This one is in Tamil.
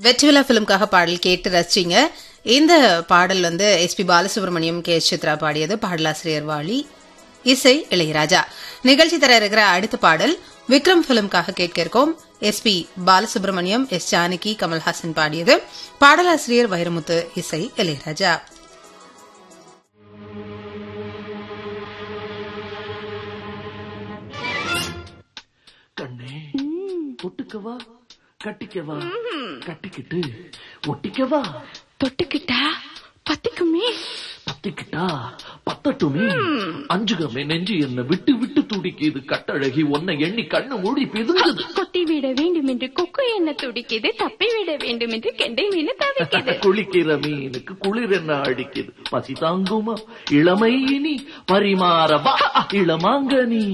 வெற்றிவிழா பிலிம்காக பாடல் கேட்டு ரசிச்சிங்க இந்த பாடல் வந்து எஸ்பி பாலசுப்ரமணியம் கே சித்ரா பாடியது பாடலாசிரியர் வாலி இசை இளையராஜா நிகழ்ச்சி தர இருக்கிற அடுத்த பாடல் விக்ரம் பிலிம்காக கேட்க இருக்கோம் எஸ்பி பாலசுப்ரமணியம் எஸ் ஜானகி கமல்ஹாசன் பாடியது பாடலாசிரியர் வைரமுத்து இசை இளையராஜா கண்ணே ஒட்டுக்கவா கட்டிக்கவா கட்டிக்கிட்டு ஒட்டிக்கவா தொட்டுக்கிட்டா பத்திக்குமே பத்திக்கிட்டா பத்தட்டுமே அஞ்சுகமே நெஞ்சு என்ன விட்டு விட்டு துடிக்குது கட்டழகி உன்னை எண்ணி கண்ணு மூடி பிதுங்குது கொத்தி விட வேண்டும் என்று கொக்கு என்ன துடிக்குது தப்பி விட வேண்டும் என்று கெண்டை மீன் தவிக்குது குளிக்கிற மீனுக்கு குளிர் என்ன அடிக்குது பசி தாங்குமா இளமை இனி பரிமாறவா இளமாங்கனி